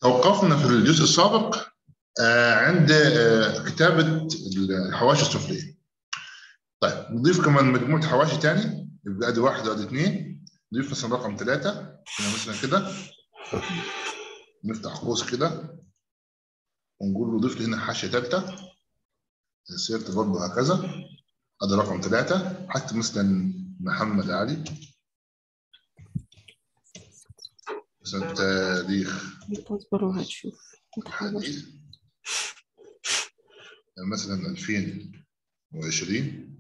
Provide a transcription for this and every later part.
توقفنا في الجزء السابق آه، عند آه، كتابة الحواشي السفلية. طيب نضيف كمان مجموعة حواشي تاني يبقى ادي واحد وادي اثنين نضيف مثلا رقم ثلاثة هنا مثلا كده نفتح قوس كده ونقول له ضيف لي هنا حاشية ثالثة سيرت برضه هكذا ادي رقم ثلاثة حتى مثلا محمد علي مثلا تاريخ تصبر وهتشوف حديث يعني مثلا 2020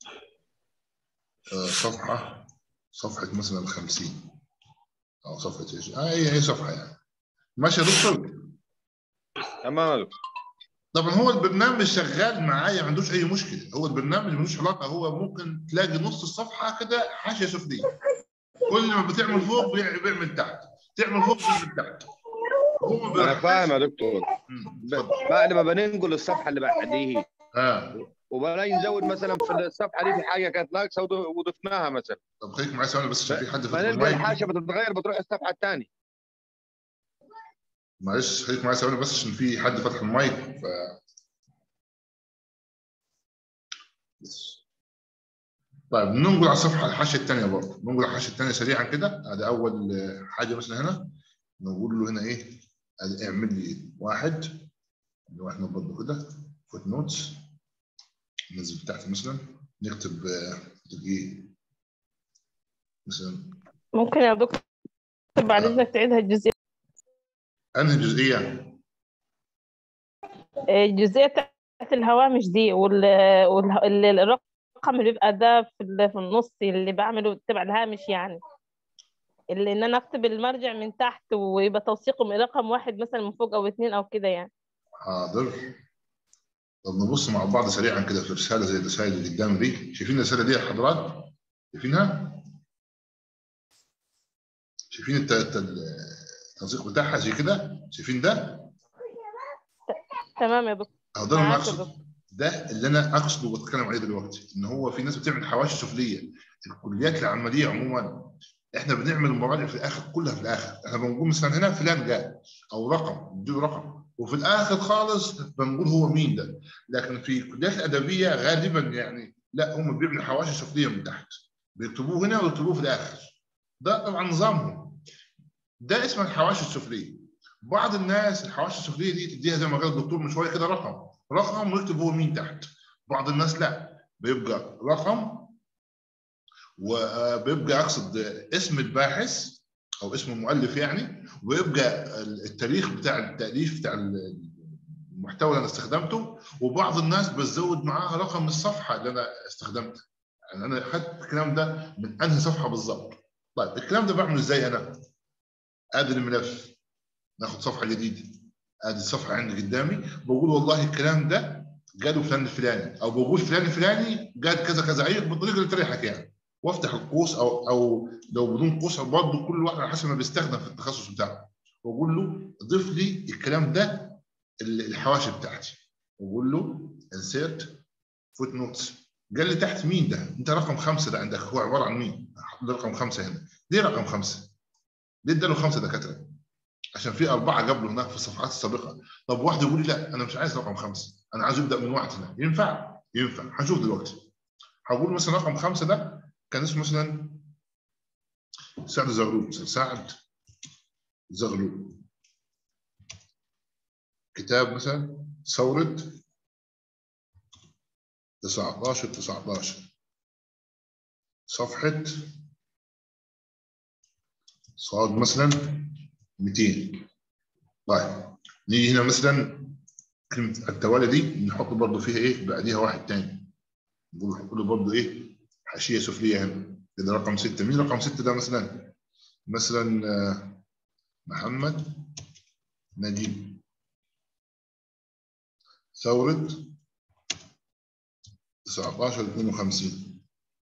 آه، صفحة صفحة مثلا 50 أو صفحة إيش؟ آه هي هي صفحة يعني ماشي يا دكتور تمام يا دكتور طبعا هو البرنامج شغال معايا ما عندوش أي مشكلة هو البرنامج ملوش علاقة هو ممكن تلاقي نص الصفحة كده حاشية سفلية كل ما بتعمل فوق بيع- بيعمل تحت تعمل فوق بيعمل تحت هو انا بيركز- فاهم يا دكتور مم، ب- اتفضل. بعد ما بننقل الصفحه اللي بعديه اه وبلاقي نزود مثلا في الصفحه دي في حاجه كانت ناقصه وض- وضفناها مثلا طب خليك معايا ثواني بس عشان في حد فتح فنلقى المايك الحاشيه بتتغير بتروح الصفحه الثانيه معلش خليك معايا ثواني بس عشان في حد فتح المايك ف بس. طيب ننقل على الصفحه الحاشيه الثانيه برضه ننقل على الحاشيه الثانيه سريعا كده هذا اول آه، حاجه مثلا هنا نقول له هنا ايه ادي اعمل لي واحد اللي هو احنا برضه كده فوت نوتس ننزل تحت مثلا نكتب آه، نكتب ايه مثلا ممكن يا دكتور بعد آه. إذنك تعيدها الجزئية انهي جزئيه الجزئية بتاعت الهوامش دي وال... وال... ال- الرقم اللي بيبقى ده في, ال... في النص اللي بعمله تبع الهامش يعني اللي ان انا اكتب المرجع من تحت ويبقى توثيقه من رقم واحد مثلا من فوق او اتنين او كده يعني حاضر طب نبص مع بعض سريعا كده في رساله زي الرسائل اللي قدامي دي شايفين الرساله دي يا حضرات شايفينها شايفين الت- الت- التنسيق بتاعها زي كده شايفين ده تمام يا دكتور اهو ده اللي انا معاك يا اقصد ده اللي انا اقصده وبتكلم عليه دلوقتي ان هو في ناس بتعمل حواشي سفليه الكليات العمليه عموما احنا بنعمل المراجع في الاخر كلها في الاخر احنا بنقول مثلا هنا فلان جاء او رقم نديله رقم وفي الاخر خالص بنقول هو مين ده لكن في الكليات الادبيه غالبا يعني لا هم بيعملوا حواشي سفليه من تحت بيكتبوه هنا ويكتبوه في الاخر ده طبعا نظامهم ده اسمه الحواشي السفليه بعض الناس الحواشي السفليه دي تديها زي ما قال الدكتور من شويه كده رقم رقم ويكتب هو مين تحت بعض الناس لا بيبقى رقم وبيبقى اقصد اسم الباحث او اسم المؤلف يعني ويبقى التاريخ بتاع التاليف بتاع المحتوى اللي انا استخدمته وبعض الناس بتزود معاها رقم الصفحه اللي انا استخدمتها يعني انا اخذت الكلام ده من انهي صفحه بالظبط طيب الكلام ده بعمله ازاي انا ادي الملف ناخد صفحه جديده ادي الصفحه عندي قدامي بقول والله الكلام ده قالوا فلان الفلاني او بقول فلان الفلاني قال كذا كذا اي بالطريقه اللي تريحك يعني وافتح القوس او او لو بدون قوس برضه كل واحد على حسب ما بيستخدم في التخصص بتاعه واقول له ضيف لي الكلام ده الحواشي بتاعتي واقول له انسيرت فوت نوتس قال لي تحت مين ده؟ انت رقم خمسه ده عندك هو عباره عن مين؟ ده رقم خمسه هنا ليه رقم خمسه؟ ليه اداله خمسه دكاتره؟ عشان في اربعه قبله هناك في الصفحات السابقه طب واحد يقول لي لا انا مش عايز رقم خمسه انا عايز ابدا من واحد هنا ينفع؟ ينفع هنشوف دلوقتي هقول مثلا رقم خمسه ده كان اسمه مثلا سعد زغلول مثلا سعد زغلول كتاب مثلا ثورة 19 19 صفحة صاد مثلا 200 طيب نيجي هنا مثلا كلمة التوالي دي نحط برضه فيها ايه بعديها واحد تاني نقول نحط له برضه ايه حاشية سفلية هنا كده رقم ستة مين رقم ستة ده مثلا مثلا محمد نجيب ثورة 19 52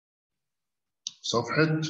صفحة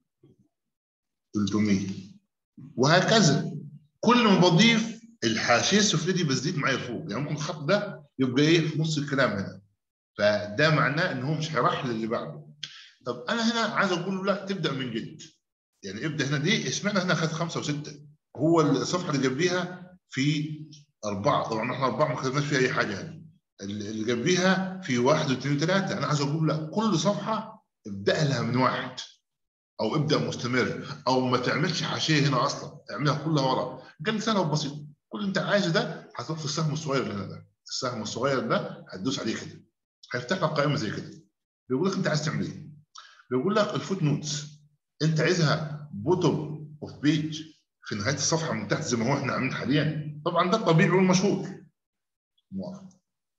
300 وهكذا كل ما بضيف الحاشية السفلية دي بتزيد معايا فوق يعني ممكن الخط ده يبقى ايه في نص الكلام هنا فده معناه ان هو مش هيرحل اللي بعده طب انا هنا عايز اقول له لا تبدا من جد يعني ابدا هنا دي اشمعنى هنا خد خمسه وسته هو الصفحه اللي جنبيها في اربعه طبعا احنا اربعه ما كتبناش فيها اي حاجه يعني اللي اللي جنبيها في واحد واثنين وثلاثه انا عايز اقول لك كل صفحه ابدا لها من واحد او ابدا مستمر او ما تعملش حاشيه هنا اصلا اعملها كلها ورا قال سهله وبسيطه كل اللي انت عايزه ده هتروح في السهم الصغير اللي هنا ده السهم الصغير ده هتدوس عليه كده هيفتح لك قائمه زي كده بيقول لك انت عايز تعمل ايه بيقول لك الفوت نوتس انت عايزها بوتوم اوف بيج في نهايه الصفحه من تحت زي ما هو احنا عاملين حاليا طبعا ده الطبيعي والمشهور موافق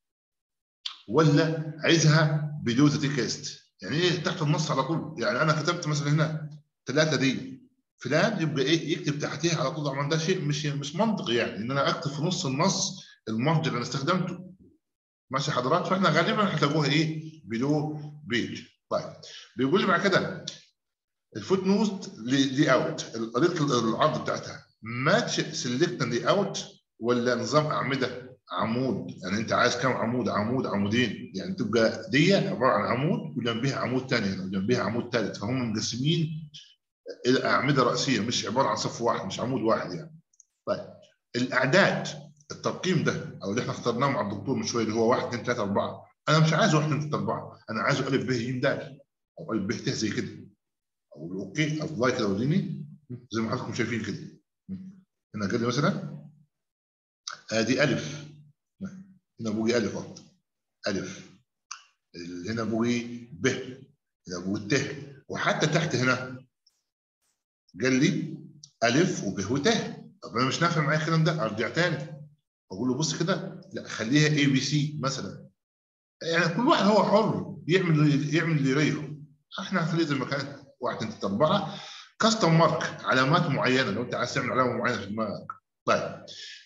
ولا عايزها بدون تكست يعني ايه تحت النص على طول يعني انا كتبت مثلا هنا ثلاثه دي فلان يبقى ايه يكتب تحتيها على طول طبعا ده شيء مش مش منطقي يعني ان انا اكتب في نص النص المرجع اللي انا استخدمته ماشي حضرات فاحنا غالبا هتلاقوها ايه بلو بيج طيب بيقول لي بعد كده الفوت نوت لي اوت طريقه العرض بتاعتها ماتش سيلكت لي اوت ولا نظام اعمده عمود يعني انت عايز كم عمود عمود عمودين يعني تبقى دي عباره عن عمود وجنبها عمود ثاني وجنبها عمود ثالث فهم مقسمين الى اعمده راسيه مش عباره عن صف واحد مش عمود واحد يعني طيب الاعداد الترقيم ده او اللي احنا اخترناه مع الدكتور من شويه اللي هو 1 2 3 4 انا مش عايزه 1 2 3 4 انا عايزه الف ب ج د او الف ب ت زي كده او اوكي ابلاي كده وريني زي ما حضراتكم شايفين كده هنا قال لي مثلا ادي الف هنا بوجي الف اهو الف هنا بوجي ب هنا بوجي ت وحتى تحت هنا قال لي الف وب وت طب انا مش نافع معايا الكلام ده ارجع تاني اقول له بص كده لا خليها اي بي سي مثلا يعني كل واحد هو حر يعمل يعمل اللي يريحه احنا هنخليه زي ما كانت واحد اثنين ثلاثه اربعه كاستم مارك علامات معينه لو انت عايز تعمل علامه معينه في دماغك طيب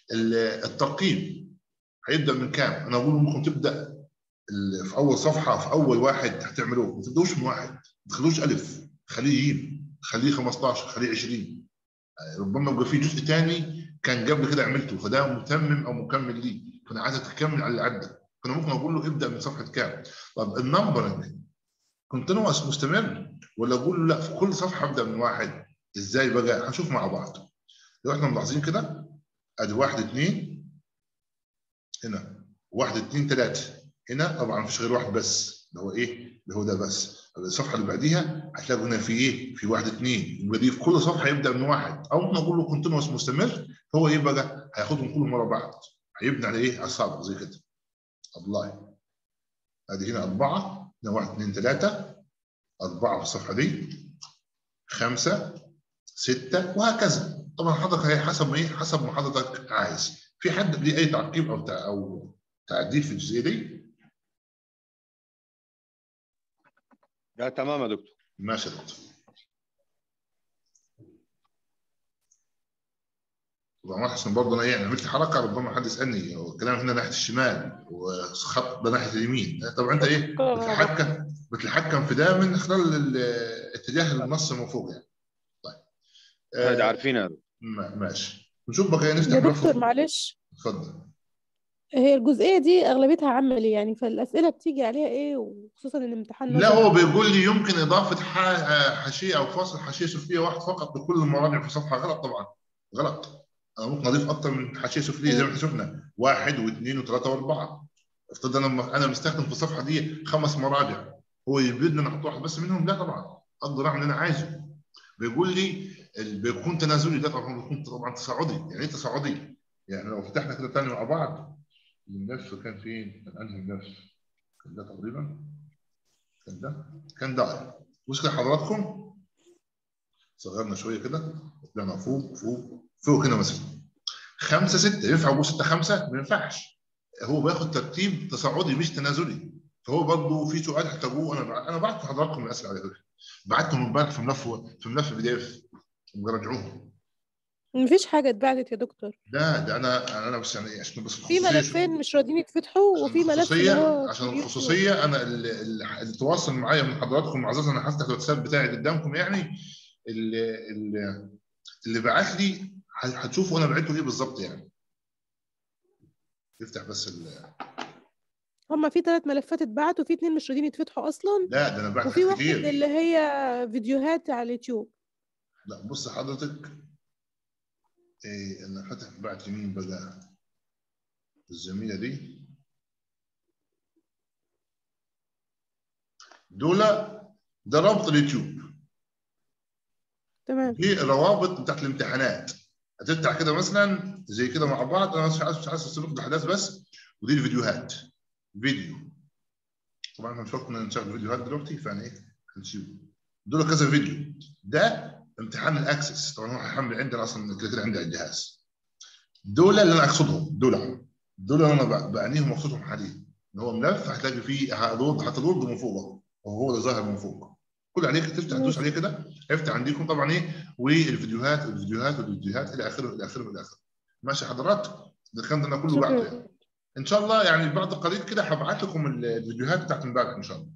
الترقيم هيبدا من كام؟ انا اقول ممكن تبدا في اول صفحه في اول واحد هتعملوه ما تبداوش من واحد ما تخلوش الف خليه ي خليه 15 خليه 20 ربما يبقى في جزء ثاني كان قبل كده عملته فده متمم او مكمل ليه فانا عايزك تكمل على اللي عندك فانا ممكن اقول له ابدا من صفحه كام طب النمبرنج كونتينوس مستمر ولا اقول له لا في كل صفحه ابدا من واحد ازاي بقى هنشوف مع بعض لو احنا ملاحظين كده ادي واحد اثنين هنا واحد اثنين ثلاثه هنا طبعا مفيش غير واحد بس اللي هو ايه اللي هو ده بس الصفحه اللي بعديها هتلاقوا هنا في ايه في واحد اثنين يبقى دي في كل صفحه يبدا من واحد او ممكن اقول له كونتينوس مستمر هو ايه بقى هياخدهم كلهم ورا بعض هيبني على ايه على السابق زي كده ابلاي ادي هنا اربعه هنا واحد اثنين ثلاثه اربعه في الصفحه دي خمسه سته وهكذا طبعا حضرتك هي حسب ايه حسب ما حضرتك عايز في حد ليه اي تعقيب او او تعديل في الجزئيه دي لا تمام يا دكتور ماشي يا دكتور طبعا حسن برضه انا يعني عملت حركه ربما حد يسالني هو الكلام هنا ناحيه الشمال وخط ده ناحيه اليمين طبعا انت ايه بتتحكم بتتحكم في ده من خلال اتجاه النص من فوق يعني طيب هذا عارفين هذا ماشي نشوف بقى نفتح يا دكتور معلش اتفضل هي الجزئية دي أغلبيتها عملي يعني فالأسئلة بتيجي عليها إيه وخصوصا إن امتحان لا هو بيقول لي يمكن إضافة حاشية أو فصل حاشية سفلية واحد فقط لكل المراجع في صفحة غلط طبعا غلط أنا ممكن أضيف أكثر من حاشية سفلية زي ما احنا شفنا واحد واثنين وثلاثة وأربعة افترض أنا أنا مستخدم في الصفحة دي خمس مراجع هو يبيدني أنا أحط واحد بس منهم لا طبعا أقدر أعمل اللي أنا عايزه بيقول لي بيكون تنازلي ده طبعا بيكون طبعا تصاعدي يعني ايه تصاعدي؟ يعني لو فتحنا كده تاني مع بعض الملف كان فين؟ كان انهي ملف؟ كان ده تقريبا كان ده كان ده بص كده حضراتكم صغرنا شويه كده طلعنا فوق فوق فوق هنا مثلا خمسه سته ينفع اقول سته خمسه؟ ما ينفعش هو بياخد ترتيب تصاعدي مش تنازلي فهو برضه في سؤال هتلاقوه انا انا بعت لحضراتكم الاسئله على فكره بعتهم امبارح في ملف في ملف بي دي اف راجعوهم مفيش حاجة اتبعتت يا دكتور لا ده انا انا بس يعني عشان بس في ملفين مش راضيين يتفتحوا وفي ملف اللي هو عشان الخصوصيه انا اللي, اللي تواصل معايا من حضراتكم عزيز انا هفتح الواتساب بتاعي قدامكم يعني اللي اللي, اللي بعت لي هتشوفوا انا بعته ايه بالظبط يعني افتح بس ال هما في ثلاث ملفات اتبعتوا وفي اثنين مش راضيين يتفتحوا اصلا لا ده انا بعت وفي واحد كتير اللي هي فيديوهات على اليوتيوب لا بص حضرتك ايه انا فتح بعت يمين بقى الزميله دي دول ده رابط اليوتيوب تمام دي روابط بتاعت الامتحانات هتفتح كده مثلا زي كده مع بعض انا مش عايز مش عايز اسيب الاحداث بس ودي الفيديوهات فيديو طبعا احنا مش وقتنا نشغل فيديوهات دلوقتي فانا ايه هنشيله دول كذا فيديو ده امتحان الاكسس طبعا هو هيحمل عندي انا اصلا كده كده عندي على الجهاز دول اللي انا اقصدهم دول دول اللي انا بعنيهم واقصدهم حاليا ان هو ملف هتلاقي فيه هتلود هتلود من فوق اهو وهو اللي ظاهر من فوق كل عليك تفتح تدوس عليه كده هيفتح عندكم طبعا ايه والفيديوهات والفيديوهات والفيديوهات الى اخره الى اخره الى اخره ماشي حضرات ده الكلام ده انا كله بعده يعني. ان شاء الله يعني بعد قليل كده هبعت لكم الفيديوهات بتاعت امبارح ان شاء الله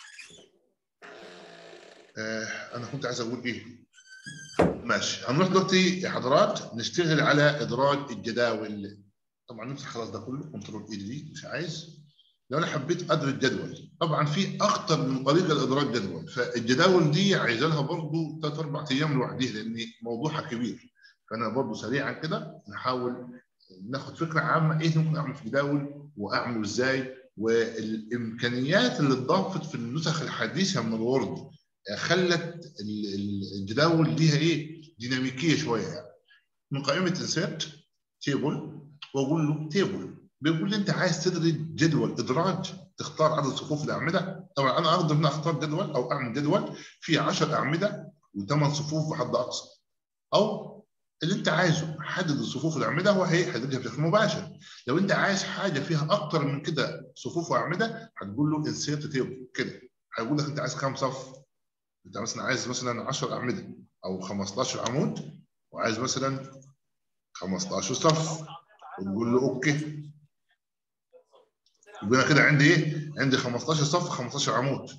آه انا كنت عايز اقول ايه ماشي هنروح دلوقتي يا حضرات نشتغل على ادراج الجداول طبعا نمسح خلاص ده كله كنترول اي دي مش عايز لو انا حبيت ادرج جدول طبعا في اكثر من طريقه لادراج جدول فالجداول دي عايزه لها برضه ثلاث اربع ايام لوحدها لان موضوعها كبير فانا برضه سريعا كده نحاول ناخد فكره عامه ايه ممكن اعمل في جداول واعمله ازاي والامكانيات اللي اتضافت في النسخ الحديثه من الوورد خلت الجداول ليها ايه ديناميكيه شويه يعني من قائمه انسيرت تيبل واقول له تيبل بيقول لي انت عايز تدرج جدول ادراج تختار عدد صفوف الاعمده طبعا انا اقدر ان اختار جدول او اعمل جدول فيه 10 اعمده وثمان صفوف بحد اقصى او اللي انت عايزه حدد الصفوف الاعمده هو هيحددها بشكل مباشر لو انت عايز حاجه فيها اكتر من كده صفوف واعمده هتقول له انسيرت تيبل كده هيقول لك انت عايز كام صف انت مثلا عايز مثلا 10 اعمده او 15 عمود وعايز مثلا 15 صف وتقول له اوكي يبقى انا كده عندي ايه؟ عندي 15 صف 15 عمود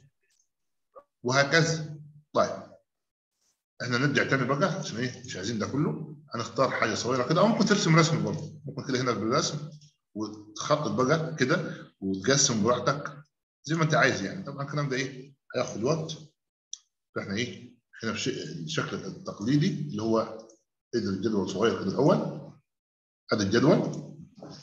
وهكذا طيب احنا نرجع تاني بقى عشان ايه مش عايزين ده كله هنختار حاجه صغيره كده او ممكن ترسم رسم برضه ممكن كده هنا بالرسم وتخطط بقى كده وتقسم براحتك زي ما انت عايز يعني طبعا الكلام ده ايه هياخد وقت فاحنا ايه هنا الشكل التقليدي اللي هو ادي الجدول صغير كده الاول ادي الجدول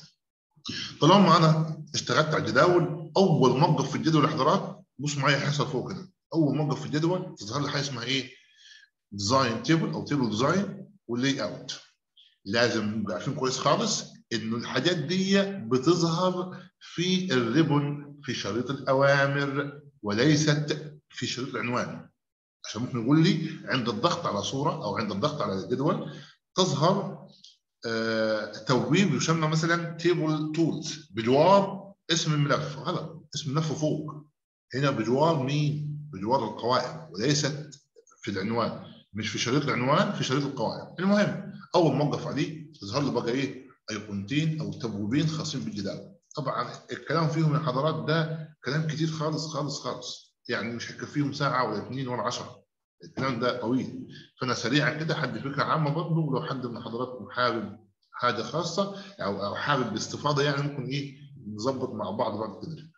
طالما انا اشتغلت على الجداول اول موقف في الجدول يا حضرات بص معايا هيحصل فوق كده اول موقف في الجدول تظهر لي حاجه اسمها ايه ديزاين تيبل او تيبل ديزاين واللاي اوت لازم نبقى عارفين كويس خالص انه الحاجات دي بتظهر في الريبون في شريط الاوامر وليست في شريط العنوان عشان ممكن يقول لي عند الضغط على صوره او عند الضغط على الجدول تظهر آه توبيب يسمى مثلا تيبل تولز بجوار اسم الملف غلط اسم الملف فوق هنا بجوار مين؟ بجوار القوائم وليست في العنوان مش في شريط العنوان في شريط القوائم المهم اول موقف عليه تظهر له بقى ايه ايقونتين او تبويبين خاصين بالجداول طبعا الكلام فيهم يا حضرات ده كلام كتير خالص خالص خالص يعني مش هيكفيهم ساعه ولا اثنين ولا 10 الكلام ده طويل فانا سريعا كده حد فكره عامه برضه ولو حد من حضراتكم حابب حاجه خاصه او او حابب باستفاضه يعني ممكن ايه نظبط مع بعض بعد كده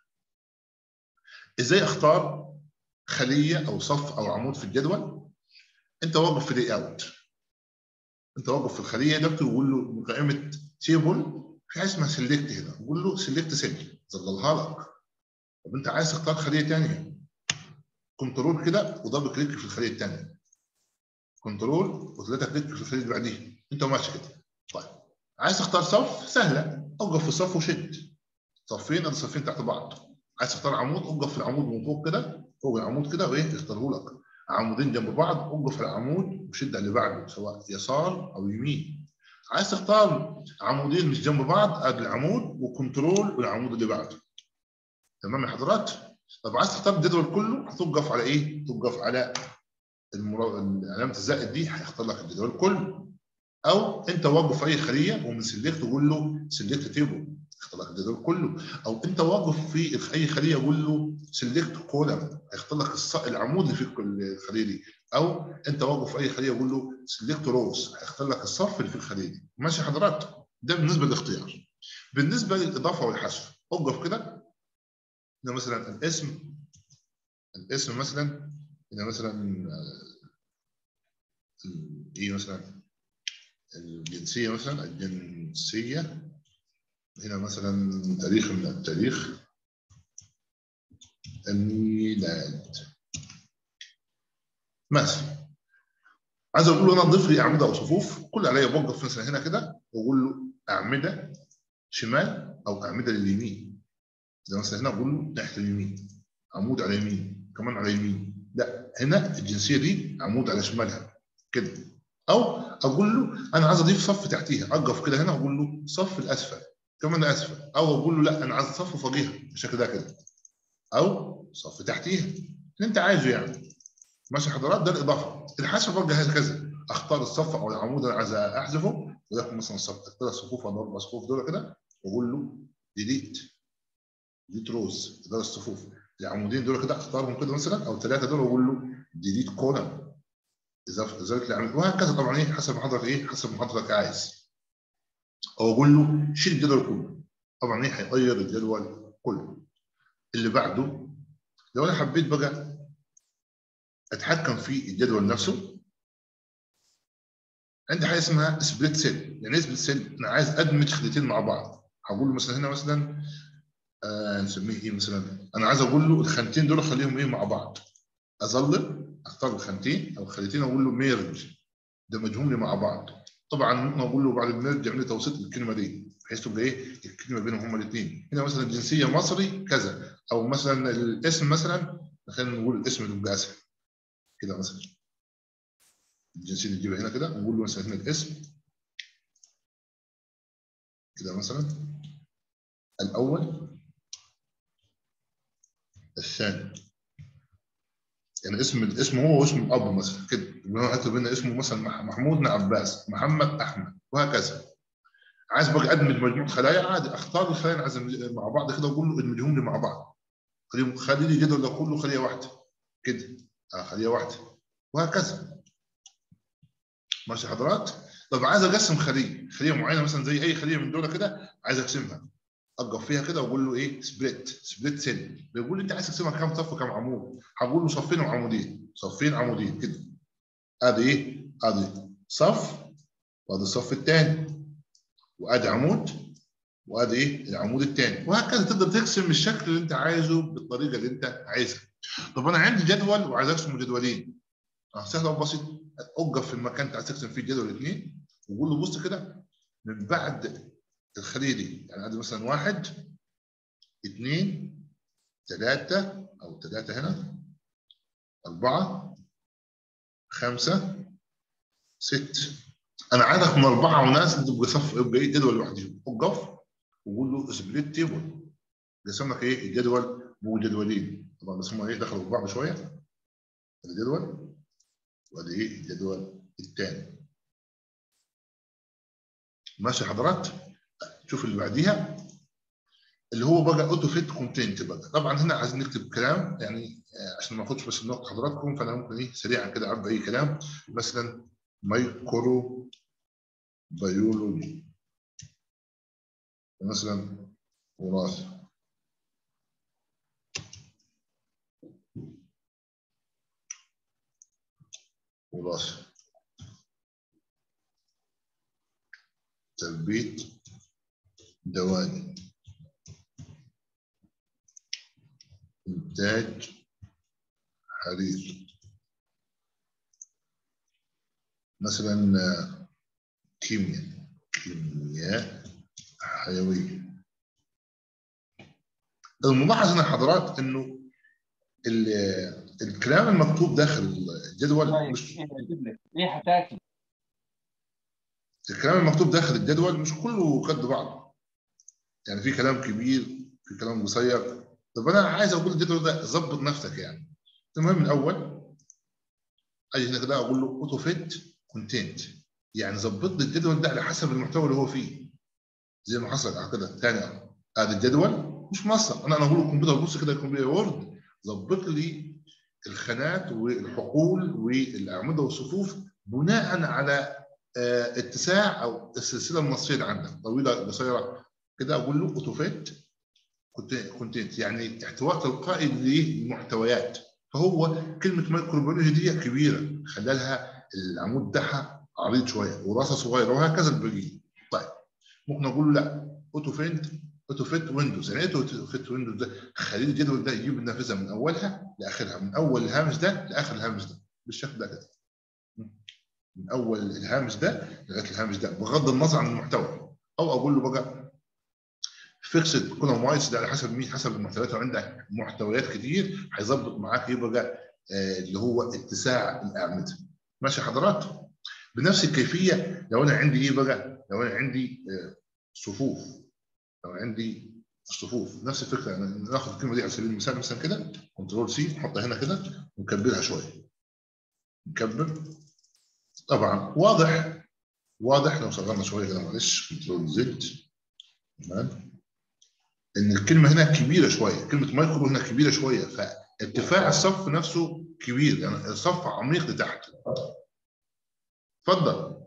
ازاي اختار خليه او صف او عمود في الجدول انت واقف في لاي اوت انت واقف في الخليه ده تقول له من قائمه تيبل في حاجه اسمها سيلكت هنا قول له سيلكت سيل ظللها لك طب انت عايز تختار خليه ثانيه كنترول كده ودبل كليك في الخليه الثانيه كنترول وثلاثه كليك في الخليه اللي بعديها انت ماشي كده طيب عايز تختار صف سهله اوقف في الصف وشد صفين ادي صفين تحت بعض عايز تختار عمود اوقف في العمود من فوق كده فوق العمود كده وايه يختاره لك عمودين جنب بعض اوقف على العمود وشد اللي بعده سواء يسار او يمين عايز تختار عمودين مش جنب بعض ادي العمود وكنترول والعمود اللي بعده تمام يا حضرات طب عايز تختار الجدول كله هتوقف على ايه توقف على المرا... علامه الزائد دي هيختار لك الجدول كله او انت واقف في اي خليه ومن سلكت تقول له سلكت تيبل يختار لك الجدول كله او انت واقف في اي خليه قول له سلكت كولم هيختار لك الص... العمود اللي في الخليه دي او انت واقف في اي خليه قول له سلكت روز هيختار لك الصف اللي في الخليه دي ماشي حضرات ده بالنسبه للاختيار بالنسبه للاضافه والحذف اوقف كده هنا مثلا الاسم الاسم مثلا هنا مثلا ايه مثلا الجنسيه مثلا الجنسيه هنا مثلا تاريخ من التاريخ الميلاد مثلا عايز اقول له انا اضيف لي اعمده او صفوف كل عليا بوقف مثلا هنا كده واقول له اعمده شمال او اعمده لليمين زي مثلا هنا اقول له ناحيه اليمين عمود على يمين كمان على يمين لا هنا الجنسيه دي عمود على شمالها كده او اقول له انا عايز اضيف صف تحتيها اقف كده هنا واقول له صف الاسفل كمان اسفل او اقول له لا انا عايز صف فوقيها بالشكل ده كده او صف تحتيها اللي انت عايزه يعني ماشي حضرات ده الاضافه الحذف برضه هكذا اختار الصف او العمود اللي عايز احذفه وليكن مثلا صف الثلاث صفوف ولا اربع صفوف دول كده واقول له ديليت ديليت روز ده الصفوف العمودين دول كده اختارهم كده مثلا او الثلاثه دول واقول له ديليت كولم اذا ذلك العمود وهكذا طبعا ايه حسب ما حضرتك ايه حسب ما حضرتك عايز او اقول له شيل الجدول كله طبعا ايه هيغير الجدول كله اللي بعده لو انا حبيت بقى اتحكم في الجدول نفسه عندي حاجه اسمها سبليت سيل يعني ايه سبليت سيل انا عايز ادمج خليتين مع بعض هقول له مثلا هنا مثلا آه نسميه ايه مثلا انا عايز اقول له الخانتين دول اخليهم ايه مع بعض اظلم اختار الخانتين او الخليتين اقول له ميرج دمجهم لي مع بعض طبعا ممكن اقول له بعد الميرج اعمل لي توسيط للكلمه دي بحيث تبقى ايه الكلمه بينهم هما الاثنين هنا مثلا الجنسيه مصري كذا او مثلا الاسم مثلا خلينا نقول الاسم يبقى اسهل كده مثلا الجنسيه دي نجيبها هنا كده ونقول له مثلا هنا الاسم كده مثلا الاول الثاني يعني اسم الاسم هو واسم الاب مثلا كده يبقى انا هكتب هنا اسمه مثلا محمود بن عباس محمد احمد وهكذا عايز بقى ادمج مجموعه خلايا عادي اختار الخلايا اللي عايز مع بعض كده واقول له ادمجهم لي مع بعض خلي خلي لي الجدول ده كله خليه واحده كده اه خليه واحده وهكذا ماشي حضرات طب عايز اقسم خليه خليه معينه مثلا زي اي خليه من دول كده عايز اقسمها اقف فيها كده واقول له ايه سبليت سبليت سيل بيقول لي انت عايز تقسمها كام صف وكام عمود هقول له صفين وعمودين صفين عمودين كده ادي ايه ادي صف وادي الصف الثاني وادي عمود وادي ايه العمود الثاني وهكذا تقدر تقسم الشكل اللي انت عايزه بالطريقه اللي انت عايزها طب انا عندي جدول وعايز اقسمه جدولين اه سهل وبسيط اوقف في المكان اللي عايز تقسم فيه الجدول الاثنين وقول له بص كده من بعد الخليه دي يعني ادي مثلا واحد اثنين ثلاثة أو ثلاثة هنا أربعة خمسة ست أنا عايزك من أربعة وناس تبقى صف يبقى إيه جدول لوحدهم وقف وقول له سبليت تيبل قسم لك إيه الجدول بجدولين طبعا بس هم إيه دخلوا في بعض شوية الجدول وادي إيه الجدول الثاني ماشي حضرات شوف اللي بعديها اللي هو بقى اوتو فيت كونتنت بقى طبعا هنا عايزين نكتب كلام يعني عشان ما اخدش بس النقطه حضراتكم فانا ممكن ايه سريعا كده اعبي اي كلام مثلا مايكرو بيولوجي مثلا وراثه وراثه تربيه دوالي إنتاج حرير مثلا كيمياء كيمياء حيوية الملاحظ هنا حضرات انه الكلام المكتوب داخل الجدول مش ليه حتاكل الكلام المكتوب داخل الجدول مش كله قد بعض يعني في كلام كبير في كلام قصير طب انا عايز اقول الجدول ده ظبط نفسك يعني المهم الاول اجي هنا كده اقول له اوتو فيت كونتنت يعني ظبط لي الجدول ده على حسب المحتوى اللي هو فيه زي ما حصل كده ثاني ادي الجدول مش مصر انا انا اقول له الكمبيوتر بص كده الكمبيوتر وورد ظبط لي الخانات والحقول والاعمده والصفوف بناء على اه اتساع او السلسله النصيه اللي عندك طويله قصيره كده اقول له اوتو فيت كونتنت يعني احتواء تلقائي للمحتويات فهو كلمه مايكروبيولوجي دي كبيره خلالها العمود بتاعها عريض شويه وراسه صغيره وهكذا الباقيين طيب ممكن اقول له لا اوتو فيت اوتو فيت ويندوز يعني ايه اوتو فيت ويندوز ده خلي الجدول ده يجيب النافذه من اولها لاخرها من اول الهامش ده لاخر الهامش ده بالشكل ده كده من اول الهامش ده لغايه الهامش ده بغض النظر عن المحتوى او اقول له بقى فيكسد كولوم وايتس ده على حسب مين حسب المحتويات لو عندك محتويات كتير هيظبط معاك يبقى آه اللي هو اتساع الاعمده ماشي حضرات بنفس الكيفيه لو انا عندي ايه بقى لو انا عندي آه صفوف لو عندي الصفوف نفس الفكره يعني ناخد الكلمه دي على سبيل المثال مثلا كده كنترول سي نحطها هنا كده ونكبرها شويه نكبر طبعا واضح واضح لو صغرنا شويه كده معلش كنترول زد تمام ان الكلمه هنا كبيره شويه كلمه مايكرو هنا كبيره شويه فارتفاع الصف نفسه كبير يعني الصف عميق لتحت اتفضل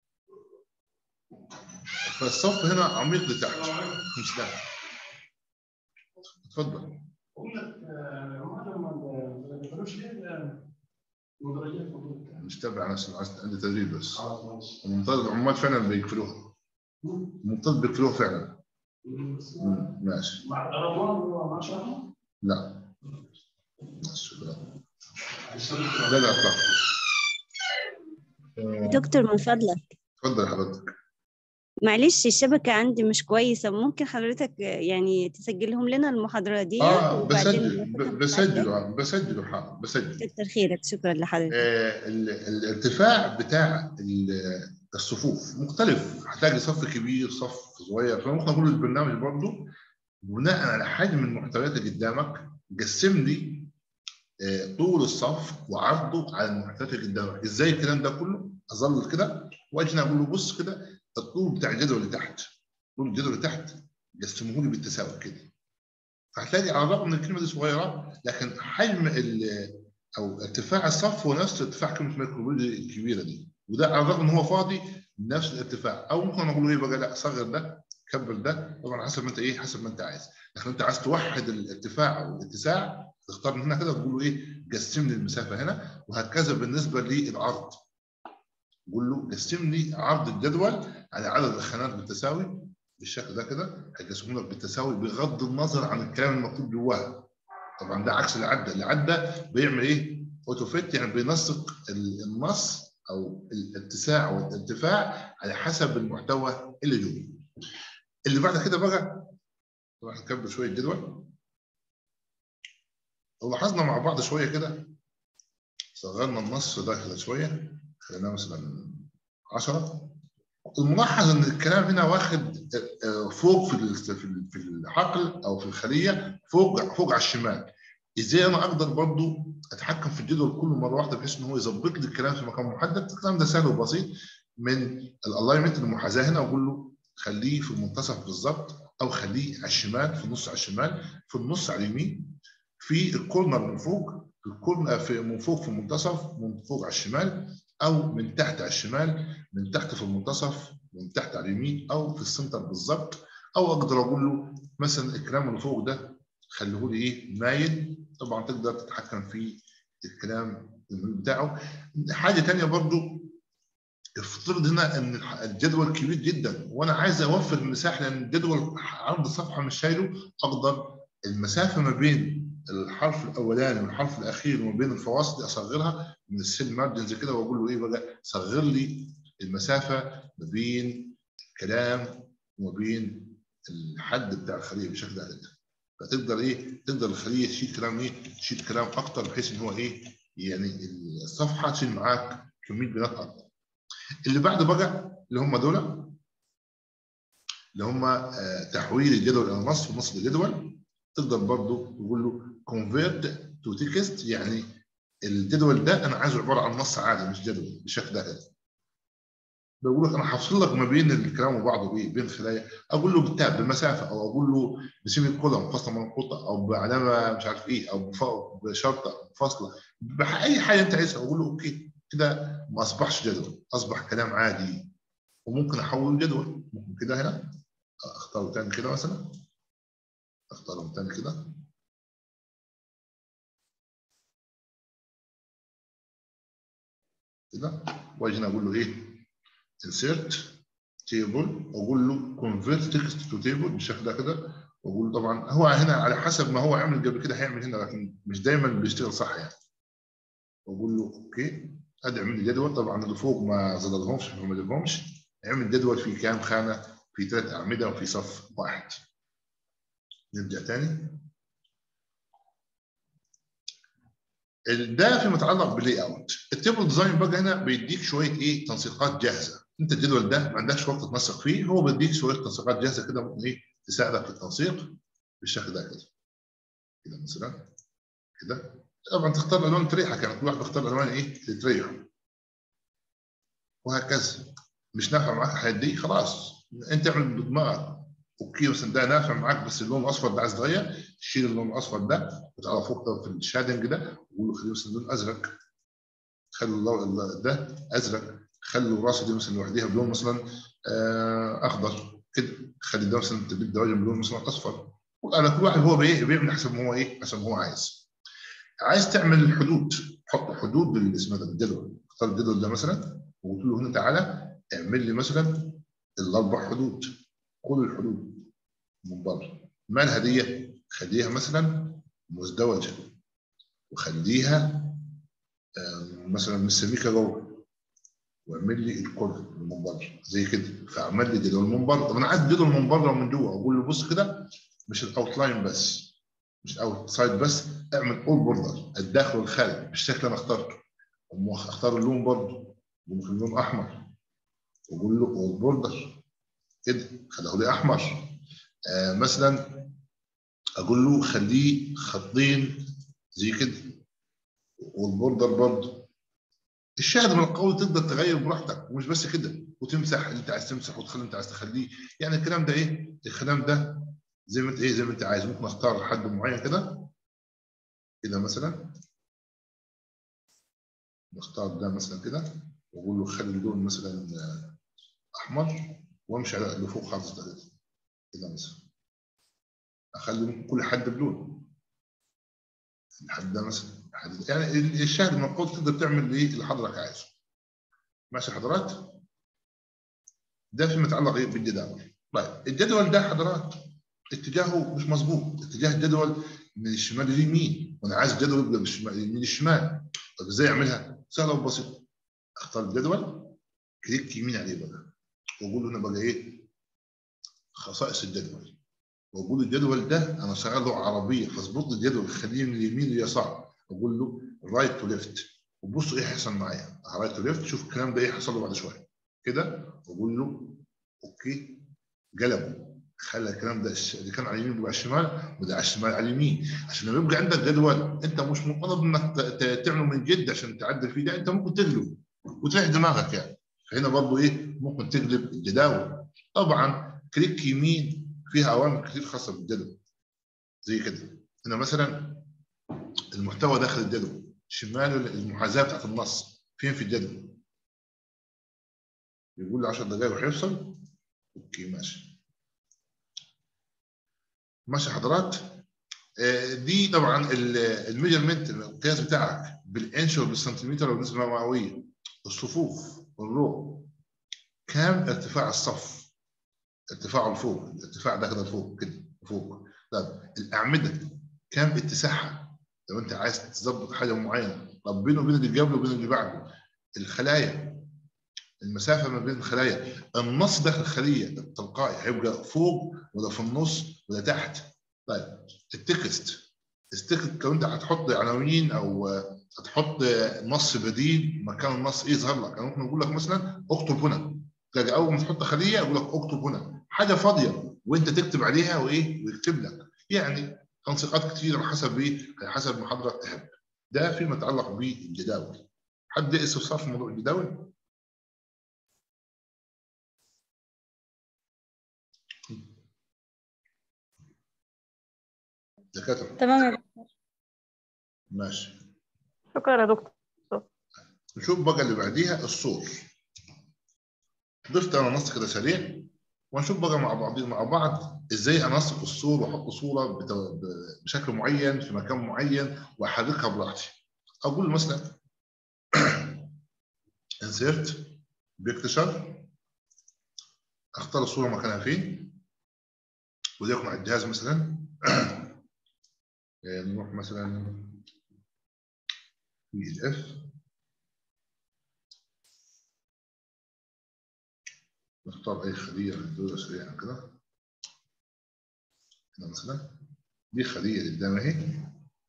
فالصف هنا عميق لتحت مش ده اتفضل بقول لك هم ما بيقدروش ليه مدرجات مش تابع نفس عندي تدريب بس خلاص ماشي المنطقه العمال فعلا بيقفلوها المنطقه بيقفلوها فعلا مم، ماشي مع رمضان ما شاء الله لا شكرا لا لا اطلع دكتور من فضلك اتفضل حضرتك معلش الشبكة عندي مش كويسة ممكن حضرتك يعني تسجلهم لنا المحاضرة دي اه وبعدين بسجل ناخدها ب- بسجله آه، بسجله حاضر بسجل كتر خيرك شكرا لحضرتك آه، ال- الارتفاع بتاع ال- الصفوف مختلف هتلاقي صف كبير صف صغير فممكن اقول للبرنامج برضه بناء على حجم المحتويات اللي قدامك قسم لي آه، طول الصف وعرضه على المحتويات اللي قدامك ازاي الكلام ده كله اظل كده واجي اقول له بص كده الطول بتاع الجدول اللي تحت طول الجدول اللي تحت قسمه لي بالتساوي كده فهتلاقي على الرغم ان الكلمه دي صغيره لكن حجم ال- او ارتفاع الصف هو نفس ارتفاع كلمه ميكروبولي الكبيره دي وده على الرغم ان هو فاضي نفس الارتفاع او ممكن اقول له ايه بقى لا صغر ده كبر ده طبعا حسب ما انت ايه حسب ما انت عايز لكن انت عايز توحد الارتفاع او الاتساع تختار من هنا كده تقول له ايه قسم لي المسافه هنا وهكذا بالنسبه للعرض قول له قسم لي عرض الجدول على عدد الخانات بالتساوي بالشكل ده كده هيقسمه لك بالتساوي بغض النظر عن الكلام المكتوب جواها طبعا ده عكس العده العده بيعمل ايه اوتو فيت يعني بينسق ال- النص او الاتساع والارتفاع على حسب المحتوى اللي جوه اللي بعد كده بقى طبعا هنكبر شويه الجدول لاحظنا مع بعض شويه كده صغرنا النص ده كده شويه خليناه مثلا 10 الملاحظ ان الكلام هنا واخد آه، فوق في ال- في ال- في الحقل او في الخليه فوق فوق على الشمال ازاي انا اقدر برضو اتحكم في الجدول كله مره واحده بحيث ان هو يظبط لي الكلام في مكان محدد الكلام ده سهل وبسيط من الالاينمنت المحاذاه هنا واقول له خليه في المنتصف بالظبط او خليه على الشمال في النص على الشمال في النص على اليمين في الكورنر من فوق في الكورنر في من فوق في المنتصف من فوق على الشمال او من تحت على الشمال من تحت في المنتصف من تحت على اليمين او في السنتر بالظبط او اقدر اقول له مثلا الكلام اللي فوق ده خليه لي ايه مايل طبعا تقدر تتحكم في الكلام بتاعه حاجه ثانيه برضو افترض هنا ان الح- الجدول كبير جدا وانا عايز اوفر المساحه لان الجدول عرض صفحه مش شايله اقدر المسافه ما بين الحرف الاولاني والحرف الاخير وما بين الفواصل دي اصغرها من السيل مارجنز كده واقول له ايه بقى صغر لي المسافه ما بين الكلام وما بين الحد بتاع الخليه بشكل ده كده فتقدر ايه تقدر الخليه تشيل كلام ايه تشيل كلام اكتر بحيث ان هو ايه يعني الصفحه تشيل معاك كميه بيانات اكتر اللي بعده بقى اللي هم دول اللي هم آه، تحويل الجدول الى نص ونص لجدول تقدر برضو تقول له convert to text يعني الجدول ده انا عايزه عباره عن نص عادي مش جدول بالشكل ده كده بقول لك انا هفصل لك ما بين الكلام وبعضه بايه بين خلايا اقول له بالتاب بمسافه او اقول له بسيمي كولوم فاصله منقوطه او بعلامه مش عارف ايه او بف- بشرطه أو فاصله باي حاجه انت عايزها اقول له اوكي كده ما اصبحش جدول اصبح كلام عادي وممكن احوله جدول ممكن كده هنا اختاره تاني كده مثلا اختاره تاني كده كده واجي هنا اقول له ايه insert table واقول له convert text to table بالشكل ده كده واقول له طبعا هو هنا على حسب ما هو عمل قبل كده هيعمل هنا لكن مش دايما بيشتغل صح يعني واقول له اوكي ادي اعمل لي جدول طبعا اللي فوق ما ظللهمش ما مدلهمش اعمل جدول فيه كام خانه في ثلاث اعمده وفي صف واحد نرجع تاني ال- ده فيما يتعلق باللاي اوت التيبل ديزاين بقى هنا بيديك شويه ايه تنسيقات جاهزه انت الجدول ده ما عندكش وقت تنسق فيه هو بيديك شويه تنسيقات جاهزه كده ممكن ايه تساعدك في التنسيق بالشكل ده كده كده مثلا كده طبعا تختار الالوان اللي تريحك يعني كل واحد بيختار الالوان ايه اللي تريحه وهكذا مش نافع معاك الحاجات دي خلاص انت اعمل بدماغك اوكي مثلا ده نافع معاك بس اللون الاصفر ده عايز تغير شيل اللون الاصفر ده وتعالى فوق ده في الشادنج ده وقول له خليه مثلا لون ازرق خلوا اللو- ال- ده ازرق خلوا راسه دي مثلا لوحديها بلون مثلا آه، اخضر كده خلي ده مثلا تبدل دواجن بلون مثلا اصفر على كل واحد هو بي- بيعمل حسب ما هو ايه حسب ما هو عايز عايز تعمل حدود حط حدود بالاسم ده بالجدول اختار الجدول ده مثلا وقلت له هنا تعالى اعمل لي مثلا الاربع حدود كل الحدود من بره مالها دي خليها مثلا مزدوجه وخليها آم، مثلا من سميكه جوه واعمل لي الكل من بره زي كده فاعمل لي جدول من بره طب انا عايز جدول من بره ومن جوه اقول له بص كده مش الاوتلاين بس مش الاوت سايد بس اعمل اول بوردر الداخل والخارج بالشكل اللي انا اخترته أقوم اختار اللون برضه ممكن لون احمر واقول له اول بوردر كده خليه لي احمر آه مثلا اقول له خليه خطين زي كده والبوردر برضه الشاهد من القول تقدر تغير براحتك ومش بس كده وتمسح اللي انت عايز تمسح وتخلي اللي انت عايز تخليه يعني الكلام ده ايه الكلام ده زي ما انت ايه زي ما انت عايز ممكن اختار حد معين كده كده مثلا نختار ده مثلا كده واقول له خلي اللون مثلا آه، احمر وامشي على اللي فوق خالص ده كده كده مثلا اخلي ممكن كل حد بلون الحد ده مثلا الحد يعني ال- الشاهد من القول تقدر تعمل ايه اللي حضرتك عايزه ماشي حضرات ده فيما يتعلق ايه بالجداول طيب الجدول ده حضرات اتجاهه مش مظبوط اتجاه الجدول من الشمال لليمين وانا عايز الجدول يبقى بالشمال- من الشمال طب ازاي اعملها؟ سهله وبسيطه اختار الجدول كليك يمين عليه بقى واقول له هنا بقى ايه خصائص الجدول واقول الجدول ده انا شغاله عربيه فاظبط لي الجدول خليه من اليمين لليسار اقول له رايت تو ليفت وبصوا ايه هيحصل معايا رايت تو ليفت شوف الكلام ده ايه هيحصل له بعد شويه كده واقول له اوكي قلبه خلى الكلام ده الش- اللي كان على اليمين يبقى على الشمال وده على الشمال على اليمين عشان لما يبقى عندك جدول انت مش مطالب انك ت- ت- تعمله من جد عشان تعدل فيه ده انت ممكن تقلب وتريح دماغك يعني فهنا برضو ايه ممكن تقلب الجداول طبعا كليك يمين فيها اوامر كتير خاصه بالجدول زي كده هنا مثلا المحتوى داخل الجدول شمال المحاذاه بتاعت النص فين في الجدول يقول لي 10 دقائق وهيفصل اوكي ماشي ماشي حضرات آه، دي طبعا الميجرمنت القياس بتاعك بالانش وبالسنتيمتر والنسبه المئويه الصفوف الرو كام ارتفاع الصف ارتفاعه لفوق الارتفاع ده كده لفوق كده فوق طب الاعمده كام اتساعها لو انت عايز تظبط حاجه معينه طب بينه وبين اللي قبله وبين اللي بعده الخلايا المسافه ما بين الخلايا النص داخل الخليه التلقائي هيبقى فوق ولا في النص ولا تحت طيب التكست التكست لو انت هتحط عناوين او هتحط نص بديل مكان النص ايه يظهر لك انا ممكن اقول لك مثلا اكتب هنا تلاقي اول ما تحط خليه يقول لك اكتب هنا حاجه فاضيه وانت تكتب عليها وايه ويكتب لك يعني تنسيقات كتير على حسب ايه على حسب ما حضرتك تحب ده فيما يتعلق بالجداول حد استفسار في موضوع الجداول دكاتره تمام يا دكتور. ماشي شكرا يا دكتور نشوف بقى اللي بعديها الصور ضفت انا نص كده سريع ونشوف بقى مع بعض مع بعض ازاي انسق الصور واحط صوره بت- ب- بشكل معين في مكان معين واحركها براحتي اقول مثلا انسيرت بيكتشر اختار الصوره مكانها فين وليكن على الجهاز مثلا آه، نروح مثلا بي ال اف نختار اي خليه ندوره سريعا كده هنا مثلا دي خليه قدام اهي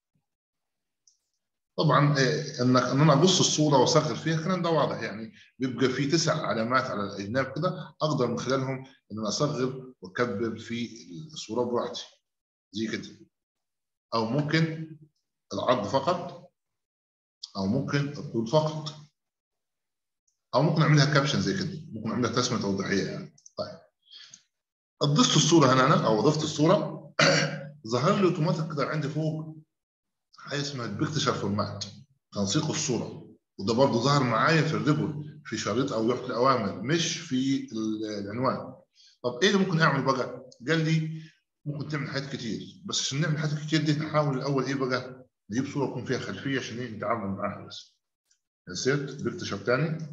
طبعا آه، انك ان انا ابص الصوره واصغر فيها الكلام ده واضح يعني بيبقى في تسع علامات على الاجناب كده اقدر من خلالهم ان انا اصغر واكبر في الصوره براحتي زي كده او ممكن العرض فقط او ممكن الطول فقط او ممكن اعملها كابشن زي كده ممكن اعملها تسميه توضيحيه يعني طيب ضفت الصوره هنا انا او ضفت الصوره ظهر لي اوتوماتيك كده عندي فوق حاجه اسمها البيكتشر فورمات تنسيق الصوره وده برضه ظهر معايا في الريبل في شريط او لوحه الاوامر مش في ال- العنوان طب ايه اللي ممكن اعمل بقى؟ قال لي ممكن تعمل حاجات كتير بس عشان نعمل حاجات كتير دي نحاول الاول ايه بقى؟ نجيب صوره يكون فيها خلفيه عشان ايه نتعامل معاها بس نسيت بيكتشر تاني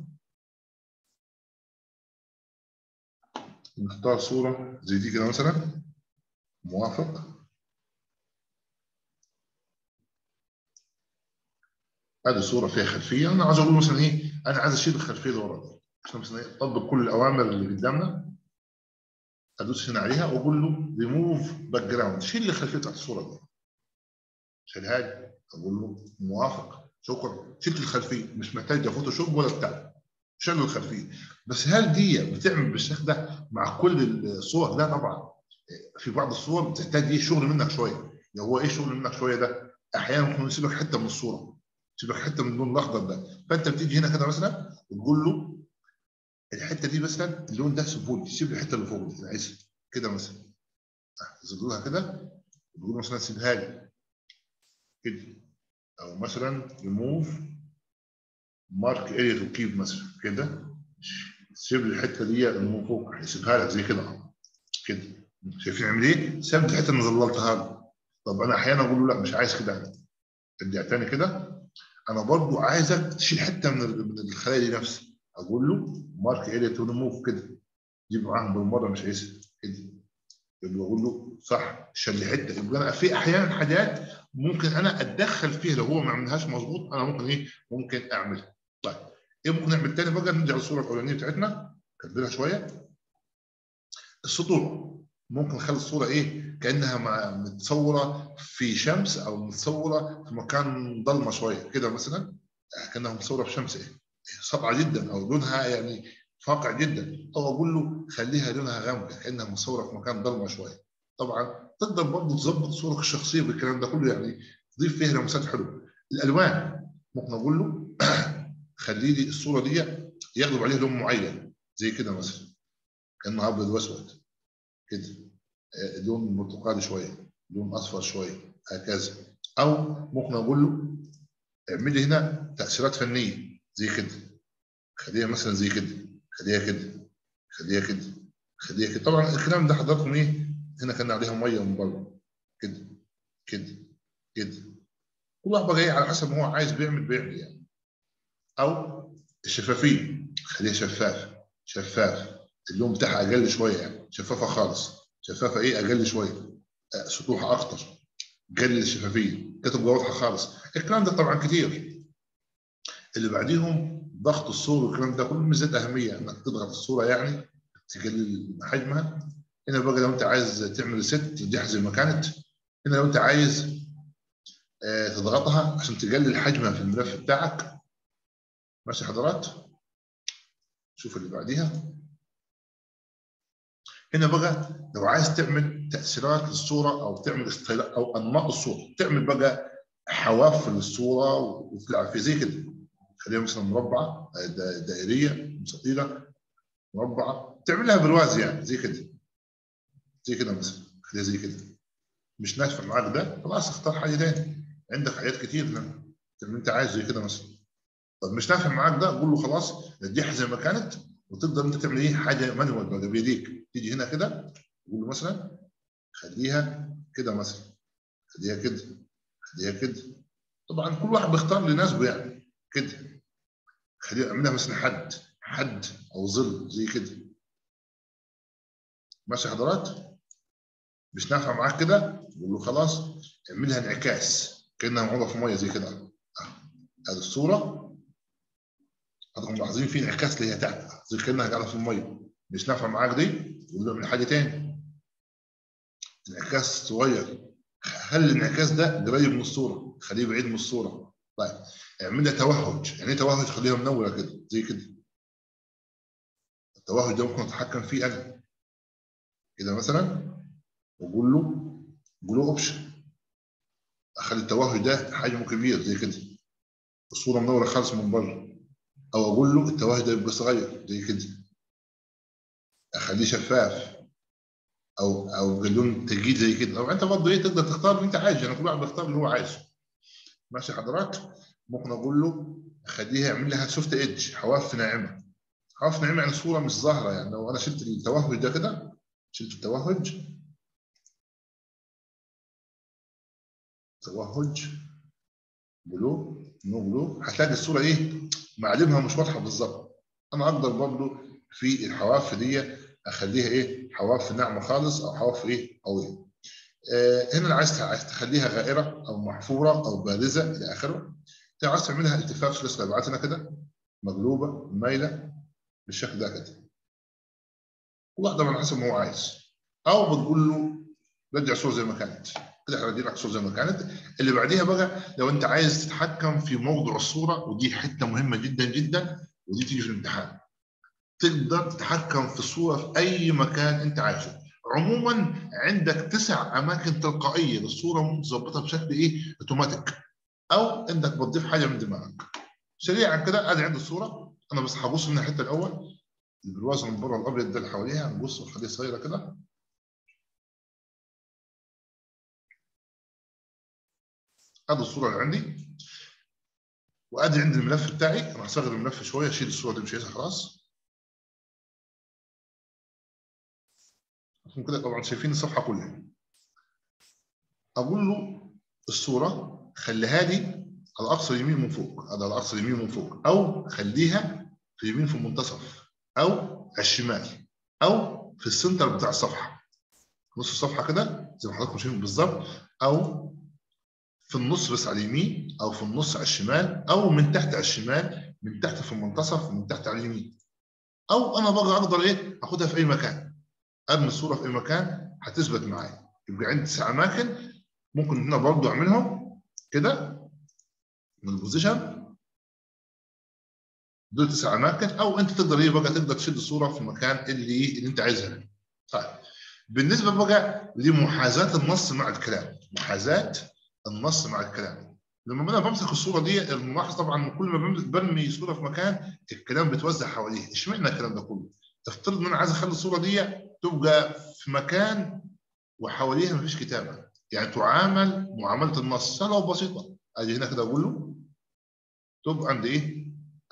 نختار صوره زي دي كده مثلا موافق هذه الصوره فيها خلفيه انا عايز اقول مثلا ايه انا عايز اشيل الخلفيه اللي ورا دي عشان مثلا ايه اطبق كل الاوامر اللي قدامنا ادوس هنا عليها واقول له ريموف باك جراوند شيل لي الخلفيه بتاعت الصوره دي شيلها لي اقول له موافق شكرا شلت الخلفيه مش محتاج فوتوشوب ولا بتاع شيل الخلفيه بس هل دي بتعمل بالشكل ده مع كل الصور لا طبعا في بعض الصور بتحتاج ايه شغل منك شويه يعني هو ايه شغل منك شويه ده احيانا ممكن يسيبك حته من الصوره يسيبك حته من اللون الاخضر ده فانت بتيجي هنا كده مثلا وتقول له الحته دي مثلا اللون ده سيبه لي سيب لي الحته اللي فوق دي انا عايزها كده مثلا تزودها كده وتقول مثلا سيبها لي كده او مثلا ريموف مارك اريا تو كيب مثلا كده سيب لي الحته دي اللي من فوق هيسيبها لك زي كده كده شايفين عامل ايه؟ ساب لي الحته اللي ظللتها له طب انا احيانا اقول له لا مش عايز كده ارجع تاني كده انا برضو عايزك تشيل حته من ال- من الخلايا دي نفسها اقول له مارك اريا تو ريموف كده جيب معاهم بالمره مش عايزها كده يبقى اقول له صح شيل لي حته يبقى انا في احيانا حاجات ممكن انا اتدخل فيها لو هو ما عملهاش مظبوط انا ممكن ايه ممكن اعملها طيب ايه ممكن نعمل تاني بقى نرجع للصوره الاولانيه بتاعتنا كبرها شويه السطوع ممكن نخلي الصوره ايه كانها مع- متصوره في شمس او متصوره في مكان ضلمه شويه كده مثلا كانها متصوره في شمس ايه سطعه جدا او لونها يعني فاقع جدا او اقول له خليها لونها غامقه كانها متصوره في مكان ضلمه شويه طبعا تقدر برضه تظبط صورك الشخصيه بالكلام ده كله يعني تضيف فيها لمسات حلوه الالوان ممكن اقول له خلي لي الصوره دي يغلب عليها لون معين زي كده مثلا كانه ابيض واسود كده آه، لون برتقالي شويه لون اصفر شويه هكذا او ممكن اقول له اعمل لي هنا تاثيرات فنيه زي كده خليها مثلا زي كده خليها كده خليها كده خليها كده طبعا الكلام ده حضراتكم ايه هنا كان عليها ميه من بره كده كده كده كل واحد بقى ايه على حسب ما هو عايز بيعمل بيعمل يعني او الشفافيه خليها شفاف شفاف اللون بتاعها اقل شويه يعني شفافه خالص شفافه ايه اقل شويه آه، سطوحها اخضر قلل الشفافيه تبقى واضحه خالص الكلام ده طبعا كتير اللي بعديهم ضغط الصور والكلام ده كله مش ذات اهميه انك تضغط الصوره يعني تقلل حجمها هنا بقى لو انت عايز تعمل ست ترجعها زي ما كانت هنا لو انت عايز آه، تضغطها عشان تقلل حجمها في الملف بتاعك ماشي حضرات شوف اللي بعديها هنا بقى لو عايز تعمل تاثيرات للصوره او تعمل استيل او انماط الصوره تعمل بقى حواف للصوره وتلعب فيه زي كده خليها مثلا مربعه دا- دائريه مستطيله مربعه تعملها برواز يعني زي كده زي كده مثلا خليها زي كده مش نافع معاك ده خلاص اختار حاجه تاني عندك حاجات كتير لما تعمل انت عايز زي كده مثلا طب مش نافع معاك ده قول له خلاص اديها زي ما كانت وتقدر انت تعمل ايه حاجه مانوال بقى بايديك تيجي هنا كده تقول له مثلا خليها كده مثلا خليها كده خليها كده طبعا كل واحد بيختار لناسبه يعني كده خليها اعملها مثلا حد حد او ظل زي كده ماشي حضرات مش نافع معاك كده قول له خلاص اعملها انعكاس كانها معوضه في ميه زي كده أهو. هذه الصوره هتكونوا ملاحظين في انعكاس اللي هي تحت زي كانها قاعده في الميه مش نافع معاك دي قول له اعمل حاجه تاني انعكاس صغير خلي الانعكاس ده قريب من الصوره خليه بعيد من الصوره طيب اعمل لها توهج يعني ايه توهج خليها منوره كده زي كده التوهج ده ممكن اتحكم فيه انا كده مثلا واقول له قول له اوبشن اخلي التوهج ده حجمه كبير زي كده الصوره منوره خالص من بره او اقول له التوهج ده يبقى صغير زي كده اخليه شفاف او او باللون تجديد زي كده او انت برضه ايه تقدر تختار اللي انت عايزه يعني كل واحد بيختار اللي هو عايزه ماشي حضرات ممكن اقول له اخليها يعمل لها سوفت ايدج حواف ناعمه حواف ناعمه يعني الصوره مش ظاهره يعني لو انا شلت التوهج ده كده شلت التوهج توهج بلو نو بلو هتلاقي الصوره ايه معالمها مش واضحه بالظبط انا اقدر برضه في الحواف دي اخليها ايه حواف ناعمه خالص او حواف ايه قويه آه هنا عايز عايز تخليها غائره او محفوره او بارزه الى اخره انت عايز تعملها التفاف ثلاث ابعاد هنا كده مقلوبه مايله بالشكل ده كده كل واحده على حسب ما هو عايز او بتقول له رجع الصوره زي ما كانت كده احنا رجعنا الصوره زي ما كانت اللي بعديها بقى لو انت عايز تتحكم في موضع الصوره ودي حته مهمه جدا جدا ودي تيجي في الامتحان تقدر تتحكم في الصوره في اي مكان انت عايزه عموما عندك تسع اماكن تلقائيه للصوره متظبطه بشكل ايه اوتوماتيك او انك بتضيف حاجه من دماغك سريعا كده ادي عندي الصوره انا بس هبص من الحته الاول البرواز من بره الابيض ده اللي حواليها هنبص ونخليه صغيره كده ادي الصوره اللي عندي وادي عندي الملف بتاعي انا هصغر الملف شويه اشيل الصوره دي مش عايزها خلاص عشان كده طبعا شايفين الصفحه كلها اقول له الصوره خليها لي على اقصى اليمين من فوق هذا على اقصى اليمين من فوق او خليها في اليمين في المنتصف او على الشمال او في السنتر بتاع الصفحه نص الصفحه كده زي ما حضراتكم شايفين بالظبط او في النص بس على اليمين او في النص على الشمال او من تحت على الشمال من تحت في المنتصف من تحت على اليمين او انا بقى اقدر ايه اخدها في اي مكان ارمي الصوره في اي مكان هتثبت معايا يبقى عندي تسع اماكن ممكن هنا برضو اعملهم كده من البوزيشن دول تسع اماكن او انت تقدر ايه بقى تقدر تشد الصوره في المكان اللي اللي انت عايزها طيب بالنسبه بقى لمحاذاه النص مع الكلام محاذاه النص مع الكلام لما انا بمسك الصوره دي الملاحظ طبعا كل ما برمي صوره في مكان الكلام بيتوزع حواليه اشمعنى الكلام ده كله افترض ان انا عايز اخلي الصوره دي تبقى في مكان وحواليها مفيش كتابه يعني تعامل معامله النص سهله وبسيطه اجي هنا كده اقول له تبقى عند ايه